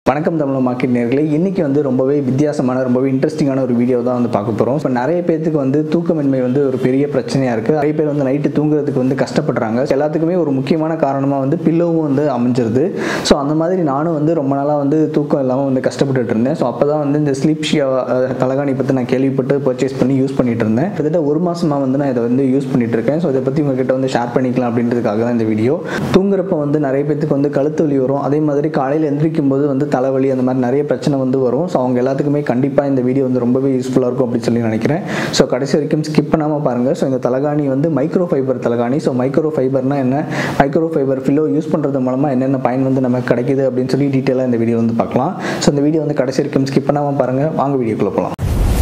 வணக்கம் தமிழ் மார்க்கெட் நேர்களே இன்றைக்கி வந்து ரொம்பவே வித்தியாசமான ரொம்பவே இன்ட்ரெஸ்டிங்கான ஒரு வீடியோ தான் வந்து பார்க்க போகிறோம் இப்போ நிறைய பேர்த்துக்கு வந்து தூக்கமின்மை வந்து ஒரு பெரிய பிரச்சனையாக இருக்குது நிறைய பேர் வந்து நைட்டு தூங்குறதுக்கு வந்து கஷ்டப்படுறாங்க எல்லாத்துக்குமே ஒரு முக்கியமான காரணமாக வந்து பில்லோவும் வந்து அமைஞ்சிருது ஸோ அந்த மாதிரி நானும் வந்து ரொம்ப நாளாக வந்து தூக்கம் இல்லாமல் வந்து கஷ்டப்பட்டுட்டு இருந்தேன் ஸோ அப்போ தான் வந்து இந்த ஸ்லீப் ஷியா தலகாணி பற்றி நான் கேள்விப்பட்டு பர்ச்சேஸ் பண்ணி யூஸ் பண்ணிட்டு இருந்தேன் கிட்டத்தட்ட ஒரு மாசமா வந்து நான் இதை வந்து யூஸ் பண்ணிட்டு இருக்கேன் ஸோ இதை பற்றி உங்ககிட்ட வந்து ஷேர் பண்ணிக்கலாம் அப்படின்றதுக்காக தான் இந்த வீடியோ தூங்குறப்ப வந்து நிறைய பேத்துக்கு வந்து கழுத்து வலி வரும் அதே மாதிரி காலையில் எந்திரிக்கும் போது வந்து தலைவலி அந்த மாதிரி நிறைய பிரச்சனை வந்து வரும் ஸோ அவங்க எல்லாத்துக்குமே கண்டிப்பாக இந்த வீடியோ வந்து ரொம்பவே யூஸ்ஃபுல்லாக இருக்கும் அப்படின்னு சொல்லி நினைக்கிறேன் ஸோ கடைசி வரைக்கும் ஸ்கிப் பண்ணாமல் பாருங்கள் ஸோ இந்த தலகாணி வந்து மைக்ரோ ஃபைபர் தலகாணி ஸோ மைக்ரோ ஃபைபர்னா என்ன மைக்ரோ ஃபைபர் ஃபில்லோ யூஸ் பண்ணுறது மூலமாக என்னென்ன பயன் வந்து நமக்கு கிடைக்குது அப்படின்னு சொல்லி டீட்டெயிலாக இந்த வீடியோ வந்து பார்க்கலாம் ஸோ இந்த வீடியோ வந்து கடைசி வரைக்கும் ஸ்கிப் பண்ணாமல் பாருங்கள் வாங்க வீடியோக்குள்ளே போகலாம்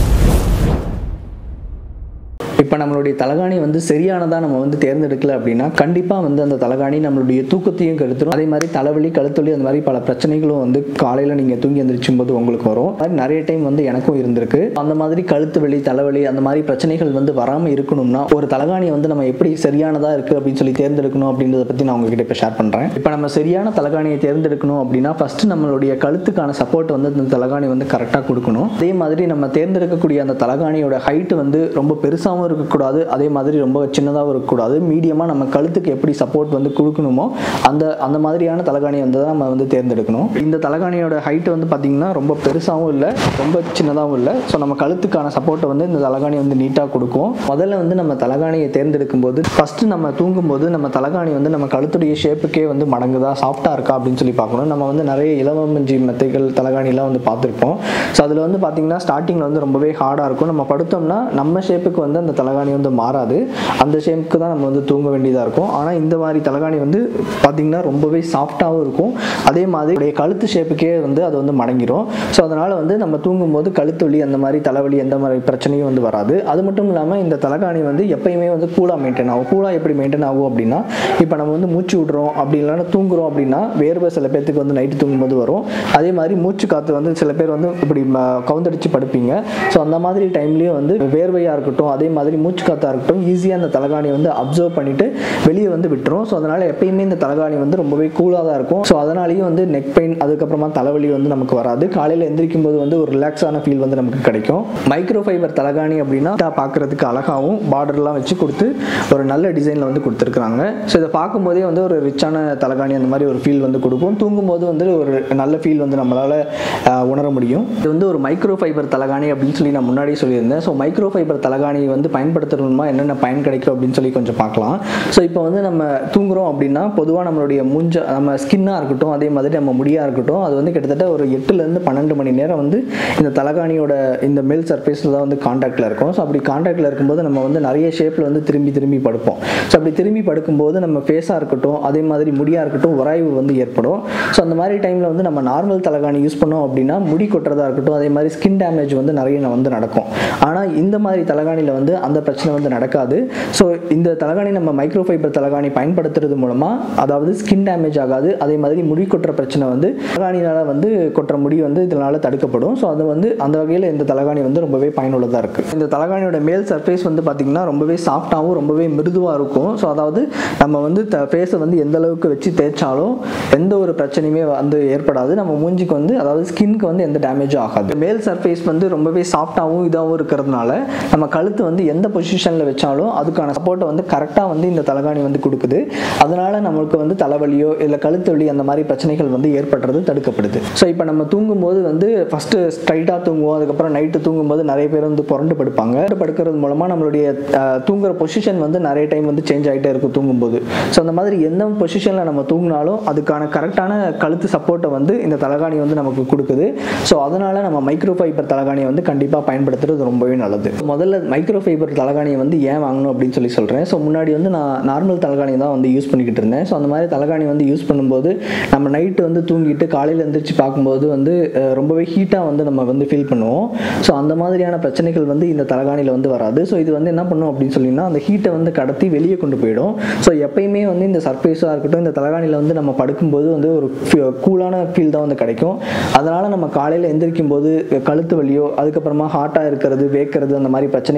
இப்போ நம்மளுடைய தலகாணி வந்து சரியானதாக நம்ம வந்து தேர்ந்தெடுக்கல அப்படின்னா கண்டிப்பாக வந்து அந்த தலகாணி நம்மளுடைய தூக்கத்தையும் கெடுத்துரும் அதே மாதிரி தலைவலி கழுத்தொலி அந்த மாதிரி பல பிரச்சனைகளும் வந்து காலையில் நீங்கள் தூங்கி எந்திரிச்சும் போது உங்களுக்கு வரும் அது மாதிரி நிறைய டைம் வந்து எனக்கும் இருந்திருக்கு அந்த மாதிரி கழுத்து வலி தலைவலி அந்த மாதிரி பிரச்சனைகள் வந்து வராமல் இருக்கணும்னா ஒரு தலகாணி வந்து நம்ம எப்படி சரியானதாக இருக்குது அப்படின்னு சொல்லி தேர்ந்தெடுக்கணும் அப்படின்றத பற்றி நான் உங்ககிட்ட இப்போ ஷேர் பண்ணுறேன் இப்போ நம்ம சரியான தலகாணியை தேர்ந்தெடுக்கணும் அப்படின்னா ஃபஸ்ட்டு நம்மளுடைய கழுத்துக்கான சப்போர்ட் வந்து அந்த தலகாணி வந்து கரெக்டாக கொடுக்கணும் அதே மாதிரி நம்ம தேர்ந்தெடுக்கக்கூடிய அந்த தலகாணியோட ஹைட் வந்து ரொம்ப பெருசாகவும் இருக்கக்கூடாது அதே மாதிரி ரொம்ப சின்னதாகவும் இருக்கக்கூடாது மீடியமாக நம்ம கழுத்துக்கு எப்படி சப்போர்ட் வந்து கொடுக்கணுமோ அந்த அந்த மாதிரியான தலகாணி வந்து தான் நம்ம வந்து தேர்ந்தெடுக்கணும் இந்த தலகாணியோட ஹைட் வந்து பார்த்திங்கன்னா ரொம்ப பெருசாகவும் இல்லை ரொம்ப சின்னதாகவும் இல்லை ஸோ நம்ம கழுத்துக்கான சப்போர்ட்டை வந்து இந்த தலகாணி வந்து நீட்டாக கொடுக்கும் முதல்ல வந்து நம்ம தலகாணியை தேர்ந்தெடுக்கும் போது ஃபஸ்ட்டு நம்ம தூங்கும்போது நம்ம தலகாணி வந்து நம்ம கழுத்துடைய ஷேப்புக்கே வந்து மடங்குதா சாஃப்டாக இருக்கா அப்படின்னு சொல்லி பார்க்கணும் நம்ம வந்து நிறைய இளவமஞ்சி மெத்தைகள் தலகாணிலாம் வந்து பார்த்துருப்போம் ஸோ அதில் வந்து பார்த்திங்கன்னா ஸ்டார்டிங்கில் வந்து ரொம்பவே ஹார்டாக இருக்கும் நம்ம படுத்தோம்னா நம்ம ஷேப்புக்கு வந்து அந்த தலகாணி வந்து மாறாது அந்த ஷேப்புக்கு தான் நம்ம வந்து தூங்க வேண்டியதாக இருக்கும் ஆனால் இந்த மாதிரி தலகாணி வந்து பார்த்திங்கன்னா ரொம்பவே சாஃப்டாகவும் இருக்கும் அதே மாதிரி உடைய கழுத்து ஷேப்புக்கே வந்து அது வந்து மடங்கிடும் ஸோ அதனால் வந்து நம்ம தூங்கும்போது கழுத்து வலி அந்த மாதிரி தலைவலி எந்த மாதிரி பிரச்சனையும் வந்து வராது அது மட்டும் இல்லாமல் இந்த தலகாணி வந்து எப்பயுமே வந்து கூலாக மெயின்டைன் ஆகும் கூலாக எப்படி மெயின்டைன் ஆகும் அப்படின்னா இப்போ நம்ம வந்து மூச்சு விடுறோம் அப்படி இல்லைன்னா தூங்குறோம் அப்படின்னா வேர்வை சில பேர்த்துக்கு வந்து நைட்டு தூங்கும்போது வரும் அதே மாதிரி மூச்சு காற்று வந்து சில பேர் வந்து இப்படி ம- கவுந்தடிச்சு படுப்பீங்க ஸோ அந்த மாதிரி டைம்லேயும் வந்து வேர்வையாக இருக்கட்டும் அதே மாதிரி மூச்சு காற்றா இருக்கட்டும் ஈஸியாக அந்த தலகாணி வந்து அப்சர்வ் பண்ணிட்டு வெளியே வந்து விட்டுரும் ஸோ அதனால் எப்பயுமே இந்த தலகாணி வந்து ரொம்பவே கூலாக தான் இருக்கும் ஸோ அதனாலேயும் வந்து நெக் பெயின் அதுக்கப்புறமா தலைவலி வந்து நமக்கு வராது காலையில் எந்திரிக்கும் போது வந்து ஒரு ரிலாக்ஸான ஃபீல் வந்து நமக்கு கிடைக்கும் மைக்ரோ ஃபைபர் தலகாணி அப்படின்னா இதா பார்க்கறதுக்கு அழகாகவும் பார்டர்லாம் வச்சு கொடுத்து ஒரு நல்ல டிசைனில் வந்து கொடுத்துருக்காங்க ஸோ இதை பார்க்கும்போதே வந்து ஒரு ரிச்சான தலகாணி அந்த மாதிரி ஒரு ஃபீல் வந்து கொடுக்கும் தூங்கும்போது வந்து ஒரு நல்ல ஃபீல் வந்து நம்மளால் உணர முடியும் இது வந்து ஒரு மைக்ரோ ஃபைபர் தலகாணி அப்படின்னு சொல்லி நான் முன்னாடியே சொல்லியிருந்தேன் ஸோ மைக்ரோ ஃபைபர் தலகாணி வந்து பயன்படுத்துறதுமா என்னென்ன பயன் கிடைக்கும் அப்படின்னு சொல்லி கொஞ்சம் பார்க்கலாம் ஸோ இப்போ வந்து நம்ம தூங்குறோம் அப்படின்னா பொதுவாக நம்மளுடைய மூஞ்ச நம்ம ஸ்கின்னாக இருக்கட்டும் அதே மாதிரி நம்ம முடியாக இருக்கட்டும் அது வந்து கிட்டத்தட்ட ஒரு எட்டுலேருந்து பன்னெண்டு மணி நேரம் வந்து இந்த தலகாணியோட இந்த மேல் சர்ஃபேஸில் தான் வந்து காண்டாக்டில் இருக்கும் ஸோ அப்படி காண்டாக்டில் இருக்கும்போது நம்ம வந்து நிறைய ஷேப்பில் வந்து திரும்பி திரும்பி படுப்போம் ஸோ அப்படி திரும்பி படுக்கும்போது நம்ம ஃபேஸாக இருக்கட்டும் அதே மாதிரி முடியாக இருக்கட்டும் உராய்வு வந்து ஏற்படும் ஸோ அந்த மாதிரி டைமில் வந்து நம்ம நார்மல் தலகாணி யூஸ் பண்ணோம் அப்படின்னா முடி கொட்டுறதா இருக்கட்டும் அதே மாதிரி ஸ்கின் டேமேஜ் வந்து நிறைய வந்து நடக்கும் ஆனால் இந்த மாதிரி தலகாணியில் வந்து அந்த பிரச்சனை வந்து நடக்காது ஸோ இந்த தலகாணி நம்ம மைக்ரோ ஃபைபர் தலகாணி பயன்படுத்துறது மூலமாக அதாவது ஸ்கின் டேமேஜ் ஆகாது அதே மாதிரி முடி கொட்டுற பிரச்சனை வந்து தலகாணினால வந்து கொட்டுற முடி வந்து இதனால தடுக்கப்படும் ஸோ அது வந்து அந்த வகையில் இந்த தலகாணி வந்து ரொம்பவே பயனுள்ளதாக இருக்குது இந்த தலகாணியோட மேல் சர்ஃபேஸ் வந்து பார்த்திங்கன்னா ரொம்பவே சாஃப்டாகவும் ரொம்பவே மிருதுவாக இருக்கும் ஸோ அதாவது நம்ம வந்து த ஃபேஸை வந்து எந்த அளவுக்கு வச்சு தேய்ச்சாலும் எந்த ஒரு பிரச்சனையுமே வந்து ஏற்படாது நம்ம மூஞ்சிக்கு வந்து அதாவது ஸ்கின்க்கு வந்து எந்த டேமேஜும் ஆகாது மேல் சர்ஃபேஸ் வந்து ரொம்பவே சாஃப்டாகவும் இதாகவும் இருக்கிறதுனால நம்ம கழுத்து வந்து எந்த பொசிஷனில் வச்சாலும் அதுக்கான சப்போர்ட்டை வந்து கரெக்டாக வந்து இந்த தலகாணி வந்து கொடுக்குது அதனால நம்மளுக்கு வந்து தலைவலியோ இல்லை கழுத்து வலி அந்த மாதிரி பிரச்சனைகள் வந்து ஏற்படுறது தடுக்கப்படுது ஸோ இப்போ நம்ம தூங்கும்போது வந்து ஃபஸ்ட்டு ஸ்ட்ரைட்டாக தூங்குவோம் அதுக்கப்புறம் நைட்டு தூங்கும்போது நிறைய பேர் வந்து புரண்டு படுப்பாங்க புரண்டு படுக்கிறது மூலமாக நம்மளுடைய அஹ், தூங்குற பொசிஷன் வந்து நிறைய டைம் வந்து சேஞ்ச் ஆகிட்டே இருக்கும் தூங்கும்போது ஸோ அந்த மாதிரி எந்த பொசிஷனில் நம்ம தூங்கினாலும் அதுக்கான கரெக்டான கழுத்து சப்போர்ட்டை வந்து இந்த தலகாணி வந்து நமக்கு கொடுக்குது ஸோ அதனால் நம்ம மைக்ரோ ஃபைபர் தலகாணியை வந்து கண்டிப்பாக பயன்படுத்துறது ரொம்பவே நல்லது முதல்ல மைக்ரோ ஃபைபர் தலகாணியை வந்து ஏன் வாங்கணும் அப்படின்னு சொல்லி சொல்கிறேன் ஸோ முன்னாடி வந்து நான் நார்மல் தலகாணி தான் வந்து யூஸ் பண்ணிக்கிட்டு இருந்தேன் ஸோ அந்த மாதிரி தலகாணி வந்து யூஸ் பண்ணும்போது நம்ம நைட்டு வந்து தூங்கிட்டு காலையில் எந்திரிச்சு பார்க்கும்போது வந்து அஹ், ரொம்பவே ஹீட்டாக வந்து நம்ம வந்து ஃபீல் பண்ணுவோம் ஸோ அந்த மாதிரியான பிரச்சனைகள் வந்து இந்த தலகாணியில் வந்து வராது ஸோ இது வந்து என்ன பண்ணும் அப்படின்னு சொல்லினா அந்த ஹீட்டை வந்து கடத்தி வெளியே கொண்டு போயிடும் ஸோ எப்பயுமே வந்து இந்த சர்ஃபேஸாக இருக்கட்டும் இந்த தலகாணியில் வந்து நம்ம படுக்கும்போது வந்து ஒரு கூலான ஃபீல் தான் வந்து கிடைக்கும் அதனால் நம்ம காலையில் எந்திரிக்கும் போது கழுத்து வலியோ அதுக்கப்புறமா ஹாட்டாக இருக்கிறது வேக்கிறது அந்த மாதிரி பிரச்சனைகள் வந்து இந்த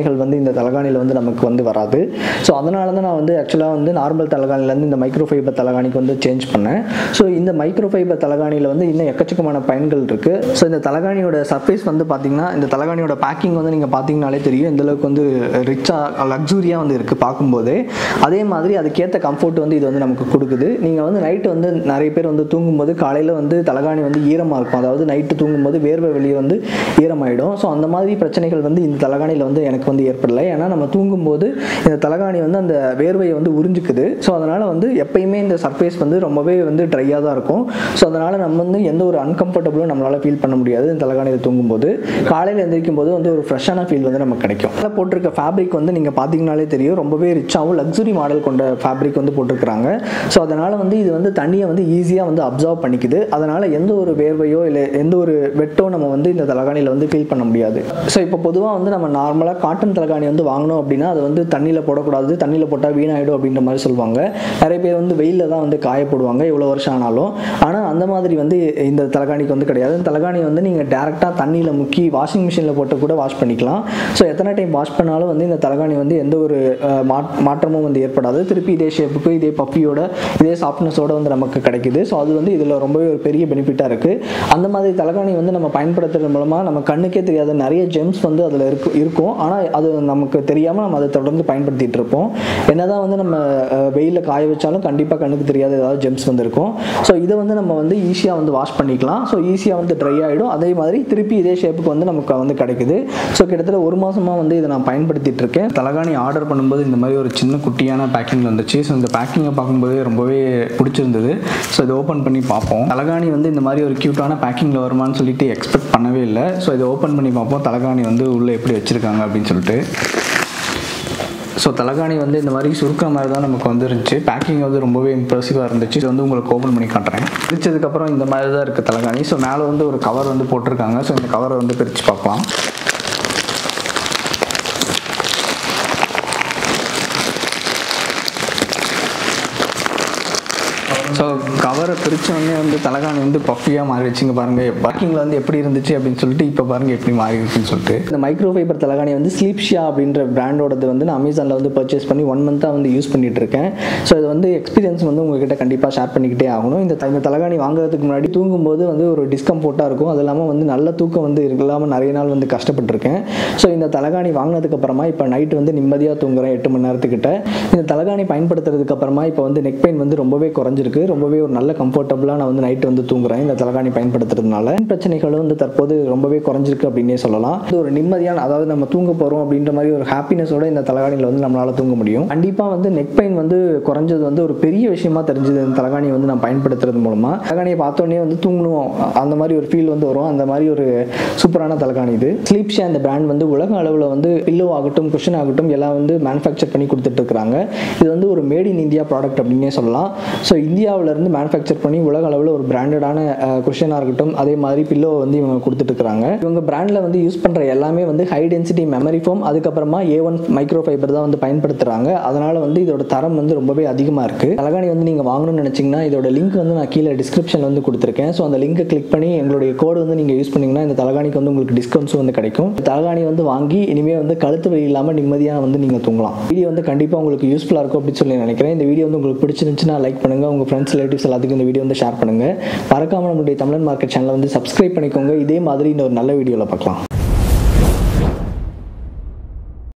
இந்த தலகாணியில் வந்து நமக்கு வந்து வராது ஸோ அதனால தான் நான் வந்து ஆக்சுவலாக வந்து நார்மல் தலகாணிலேருந்து இந்த மைக்ரோ ஃபைபர் தலகாணிக்கு வந்து சேஞ்ச் பண்ணேன் ஸோ இந்த மைக்ரோ ஃபைபர் தலகாணியில் வந்து இன்னும் எக்கச்சக்கமான பயன்கள் இருக்குது ஸோ இந்த தலகாணியோட சர்ஃபேஸ் வந்து பார்த்தீங்கன்னா இந்த தலகாணியோட பேக்கிங் வந்து நீங்கள் பார்த்தீங்கனாலே தெரியும் எந்த அளவுக்கு வந்து ரிச்சாக லக்ஸூரியாக வந்து இருக்குது பார்க்கும்போதே அதே மாதிரி அதுக்கேற்ற கம்ஃபர்ட் வந்து இது வந்து நமக்கு கொடுக்குது நீங்கள் வந்து நைட்டு வந்து நிறைய பேர் வந்து தூங்கும்போது காலையில் வந்து தலகாணி வந்து ஈரமாக இருக்கும் அதாவது நைட்டு தூங்கும்போது வேர்வை வெளியே வந்து ஈரமாயிடும் ஸோ அந்த மாதிரி பிரச்சனைகள் வந்து இந்த தலகாணியில் வந்து எனக்கு வந்து ஏற்படலை ஏன்னா நம்ம தூங்கும்போது இந்த தலகாணி வந்து அந்த வேர்வையை வந்து உறிஞ்சிக்குது ஸோ அதனால் வந்து எப்பயுமே இந்த சர்ஃபேஸ் வந்து ரொம்பவே வந்து ட்ரையாக தான் இருக்கும் ஸோ அதனால் நம்ம வந்து எந்த ஒரு அன்கம்ஃபர்டபுளும் நம்மளால் ஃபீல் பண்ண முடியாது இந்த தலகாணியில் தூங்கும்போது காலையில் எந்திரிக்கும் போது வந்து ஒரு ஃப்ரெஷ்ஷான ஃபீல் வந்து நமக்கு கிடைக்கும் அதில் போட்டிருக்க ஃபேப்ரிக் வந்து நீங்கள் பார்த்தீங்கனாலே தெரியும் ரொம்பவே ரிச்சாகவும் லக்ஸுரி மாடல் கொண்ட ஃபேப்ரிக் வந்து போட்டிருக்கிறாங்க ஸோ அதனால் வந்து இது வந்து தண்ணியை வந்து ஈஸியாக வந்து அப்சர்வ் பண்ணிக்குது அதனால் எந்த ஒரு வேர்வையோ இல்லை எந்த ஒரு வெட்டோ நம்ம வந்து இந்த தலகாணியில் வந்து ஃபீல் பண்ண முடியாது ஸோ இப்போ பொதுவாக வந்து நம்ம நார்மலாக காட்டன் தலகாணி வந்து வாங்கணும் அப்படின்னா அது வந்து தண்ணியில் போடக்கூடாது தண்ணியில் போட்டால் வீணாயிடும் அப்படின்ற மாதிரி சொல்லுவாங்க நிறைய பேர் வந்து வெயிலில் தான் வந்து காய போடுவாங்க எவ்வளோ வருஷம் ஆனாலும் ஆனால் அந்த மாதிரி வந்து இந்த தலகாணிக்கு வந்து கிடையாது இந்த தலகாணி வந்து நீங்கள் டேரெக்டாக தண்ணியில் முக்கி வாஷிங் மிஷினில் போட்டு கூட வாஷ் பண்ணிக்கலாம் ஸோ எத்தனை டைம் வாஷ் பண்ணாலும் வந்து இந்த தலகாணி வந்து எந்த ஒரு அஹ், மாட்- மாற்றமும் வந்து ஏற்படாது திருப்பி இதே ஷேப்புக்கு இதே பப்பியோட இதே சாஃப்ட்னஸோட வந்து நமக்கு கிடைக்குது ஸோ அது வந்து இதில் ரொம்பவே ஒரு பெரிய பெனிஃபிட்டாக இருக்குது அந்த மாதிரி தலகாணி வந்து நம்ம பயன்படுத்துறது மூலமாக நம்ம கண்ணுக்கே தெரியாத நிறைய ஜெம்ஸ் வந்து அதில் இருக்கும் இருக்கும் ஆனால் அது நமக்கு தெரியாமல் நம்ம அதை தொடர்ந்து பயன்படுத்திட்டு இருப்போம் என்னதான் வந்து நம்ம வெயிலில் காய வச்சாலும் கண்டிப்பாக கண்ணுக்கு தெரியாத ஏதாவது ஜெம்ஸ் வந்து இருக்கும் ஸோ இதை வந்து நம்ம வந்து ஈஸியாக வந்து வாஷ் பண்ணிக்கலாம் ஸோ ஈஸியாக வந்து ட்ரை ஆகிடும் அதே மாதிரி திருப்பி இதே ஷேப்புக்கு வந்து நமக்கு வந்து கிடைக்குது ஸோ கிட்டத்தட்ட ஒரு மாசமா வந்து இதை நான் பயன்படுத்திட்டு இருக்கேன் தலகாணி ஆர்டர் பண்ணும்போது இந்த மாதிரி ஒரு சின்ன குட்டியான பேக்கிங் வந்துச்சு ஸோ இந்த பேக்கிங்கை பார்க்கும்போதே ரொம்பவே பிடிச்சிருந்தது ஸோ இதை ஓப்பன் பண்ணி பார்ப்போம் தலகாணி வந்து இந்த மாதிரி ஒரு க்யூட்டான பேக்கிங்கில் வருமான்னு சொல்லிட்டு எக்ஸ்பெக்ட் பண்ணவே இல்லை ஸோ இதை ஓப்பன் பண்ணி பார்ப்போம் தலகாணி வந்து உள்ளே எப்படி வச்சுருக்காங்க அப்படின்னு சொல்லிட்டு ஸோ தலகாணி வந்து இந்த மாதிரி சுருக்கிற மாதிரி தான் நமக்கு வந்து இருந்துச்சு பேக்கிங் வந்து ரொம்பவே இம்ப்ரெசிவாக இருந்துச்சு இது வந்து உங்களுக்கு ஓப்பன் பண்ணி காட்டுறேன் பிரிச்சதுக்கப்புறம் இந்த மாதிரி தான் இருக்குது தலகாணி ஸோ மேலே வந்து ஒரு கவர் வந்து போட்டிருக்காங்க ஸோ இந்த கவரை வந்து பிரித்து பார்க்கலாம் ஸோ கவரை பிரித்தோடனே வந்து தலகாணி வந்து பஃபியாக மாறிடுச்சுங்க பாருங்கள் பேக்கிங்கில் வந்து எப்படி இருந்துச்சு அப்படின்னு சொல்லிட்டு இப்போ பாருங்கள் எப்படி மாறி இருக்குன்னு சொல்லிட்டு இந்த மைக்ரோ ஃபைபர் தலகாணி வந்து ஸ்லீப்ஷியா அப்படின்ற பிராண்டோடது வந்து நான் அமேசானில் வந்து பர்ச்சேஸ் பண்ணி ஒன் மந்த்தாக வந்து யூஸ் பண்ணிட்டு இருக்கேன் ஸோ இது வந்து எக்ஸ்பீரியன்ஸ் வந்து உங்ககிட்ட கண்டிப்பாக ஷேர் பண்ணிக்கிட்டே ஆகணும் இந்த த- இந்த தலகாணி வாங்குறதுக்கு முன்னாடி தூங்கும்போது வந்து ஒரு டிஸ்கம்ஃபோர்ட்டாக இருக்கும் அது இல்லாமல் வந்து நல்ல தூக்கம் வந்து இல்லாமல் நிறைய நாள் வந்து கஷ்டப்பட்டிருக்கேன் ஸோ இந்த தலகாணி வாங்கினதுக்கு அப்புறமா இப்போ நைட் வந்து நிம்மதியாக தூங்குறேன் எட்டு மணி நேரத்துக்கிட்ட இந்த தலகாணி பயன்படுத்துறதுக்கு அப்புறமா இப்போ வந்து நெக் பெயின் வந்து ரொம்பவே குறைஞ்சிருக்கு ரொம்பவே ஒரு நல்ல கம்ஃபர்டபுளாக நான் வந்து நைட் வந்து தூங்குறேன் இந்த தலகாணி பயன்படுத்துறதுனால பிரச்சனைகளும் வந்து தற்போது ரொம்பவே குறைஞ்சிருக்கு அப்படின்னே சொல்லலாம் இது ஒரு நிம்மதியான அதாவது நம்ம தூங்க போகிறோம் அப்படின்ற மாதிரி ஒரு ஹாப்பினஸோட இந்த தலகாணியில் வந்து நம்மளால தூங்க முடியும் கண்டிப்பாக வந்து நெக் பெயின் வந்து குறைஞ்சது வந்து ஒரு பெரிய விஷயமா தெரிஞ்சது இந்த தலகாணியை வந்து நான் பயன்படுத்துறது மூலமாக தலகாணியை பார்த்தோன்னே வந்து தூங்கணும் அந்த மாதிரி ஒரு ஃபீல் வந்து வரும் அந்த மாதிரி ஒரு சூப்பரான தலகாணி இது ஸ்லீப்ஷா இந்த பிராண்ட் வந்து உலக அளவில் வந்து பில்லோ ஆகட்டும் குஷன் ஆகட்டும் எல்லாம் வந்து மேனுஃபேக்சர் பண்ணி கொடுத்துட்டு இருக்காங்க இது வந்து ஒரு மேட் இன் இந்தியா ப்ராடக்ட் அப்படின்னே சொல்லலாம் ஸோ இந்தியாவுல இருந்து மேனுஃபேக்சர் பண்ணி உலக அளவில் ஒரு பிராண்டடான குஷனாக இருக்கட்டும் அதே மாதிரி பில்லோ வந்து இவங்க கொடுத்துட்டு இருக்காங்க இவங்க பிராண்டில் வந்து யூஸ் பண்ணுற எல்லாமே வந்து ஹை டென்சிட்டி மெமரி ஃபோம் அதுக்கப்புறமா ஏ ஒன் மைக்ரோ ஃபைபர் தான் வந்து பயன்படுத்துகிறாங்க அதனால வந்து இதோட தரம் வந்து ரொம்பவே அதிகமாக இருக்குது தலகாணி வந்து நீங்கள் வாங்கணும்னு நினச்சிங்கன்னா இதோட லிங்க் வந்து நான் கீழே டிஸ்கிரிப்ஷன் வந்து கொடுத்துருக்கேன் ஸோ அந்த லிங்கை கிளிக் பண்ணி எங்களுடைய கோடு வந்து நீங்கள் யூஸ் பண்ணீங்கன்னா இந்த தலகாணிக்கு வந்து உங்களுக்கு டிஸ்கவுண்ட்ஸும் வந்து கிடைக்கும் இந்த தலகாணி வந்து வாங்கி இனிமேல் வந்து கழுத்து வலி இல்லாமல் நிம்மதியாக வந்து நீங்கள் தூங்கலாம் வீடியோ வந்து கண்டிப்பாக உங்களுக்கு யூஸ்ஃபுல்லாக இருக்கும் அப்படின்னு சொல்லி நினைக்கிறேன் இந்த வீடியோ வந்து உங்களுக்கு பிடிச்சிருந்துச்சுன்னா லைக் பண்ணுங்கள் உங்கள் ஃப்ரெண்ட்ஸ் ரிலேட்டிவ்ஸ் எல்லாத்துக்கும் இந்த வீடியோ வந்து ஷேர் பண்ணுங்கள் மறக்காமல் நம்மளுடைய தமிழன் மார்க்கெட் சேனலை வந்து சப்ஸ்கிரைப் பண்ணிக்கோங்க இதே மாதிரி இன்னொரு நல்ல வீடியோவில் பார்க்கலாம்